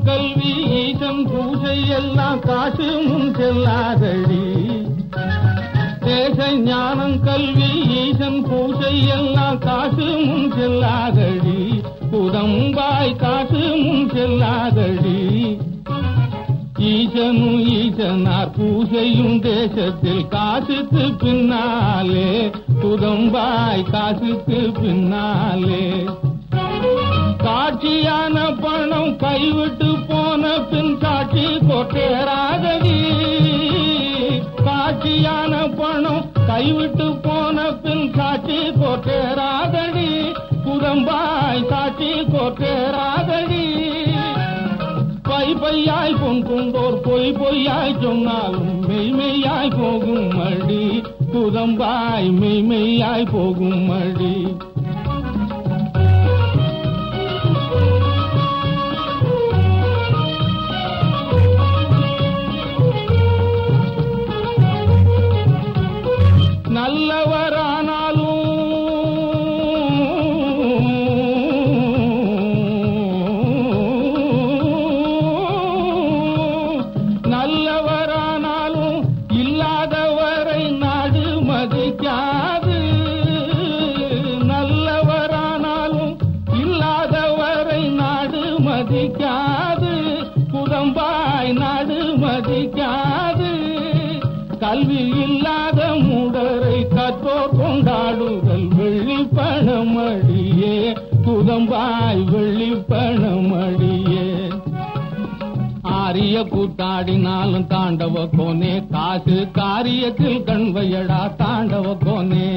கல்வி ஈசன் பூஜை எல்லாம் காசு முன் செல்லாதடி தேச ஞானம் கல்வி ஈசன் பூஜை எல்லாம் காசு முன் செல்லாதடி புதம்பாய் காசு முன் செல்லாதடி ஈசனும் ஈசனார் பூசையும் தேசத்தில் காசுக்கு பின்னாலே புதம்பாய் காசுக்கு பின்னாலே காட்சியான பணம் கைவிட்டு போன பின் காட்சி கொட்டேராதடி காட்சியான பணம் கைவிட்டு போன பின் காட்சி கொட்டேராதடி புதம்பாய் காட்சி கொட்டேராதடி பை பையாய் பொன் கொண்டோர் பொய் பொய்யாய் சொன்னாலும் மெய்மெய்யாய் போகும் மடி புதம்பாய் மெய்மெய்யாய் போகும் மடி நல்லவரானாலும் நல்லவரானாலும் இல்லாதவரை நாடு மதிக்காது நல்லவரானாலும் இல்லாதவரை நாடு மதிக்காது புறம்பாய் நாடு மதிக்காது கல்வி இல்லாத மூடரை கற்றோர் கொண்டாடுதல் வெள்ளி பணமடியே குதம்பாய் வெள்ளி பணமடியே ஆரிய கூத்தாடினாலும் தாண்டவ கோனே காசு காரியத்தில் கண்வையடா தாண்டவ கோனே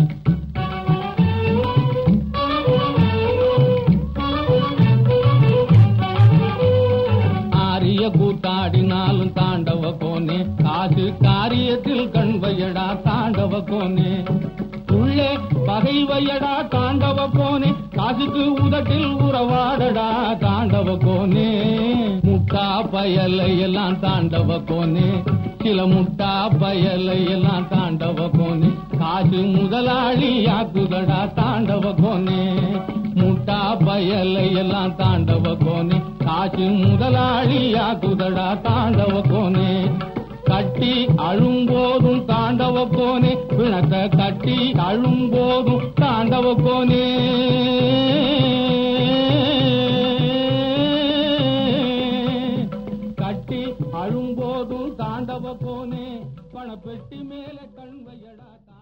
ஆரிய கூத்தாடினாலும் தாண்டவ கோனே காசு காரியத்தில் கண்வையடா தாண்டவ கோனே உள்ளே பகைவையடா தாண்டவ கோனே காசுக்கு உதட்டில் உறவாடடா தாண்டவ கோனே முட்டா பயலை எல்லாம் தாண்டவ கோனே சில முட்டா பயலை எல்லாம் தாண்டவ கோனே காசு முதலாளி ஆக்குதடா தாண்டவ கோனே முட்டா பயலை எல்லாம் தாண்டவ கோனே காசு முதலாளி ஆக்குதடா தாண்டவ கோனே கட்டி அழும்போதும் தாண்டவ கோனே பிணக்க கட்டி அழும்போதும் தாண்டவ கோனே கட்டி அழும்போதும் தாண்டவ கோனே பணப்பெட்டி மேல கண் வையடா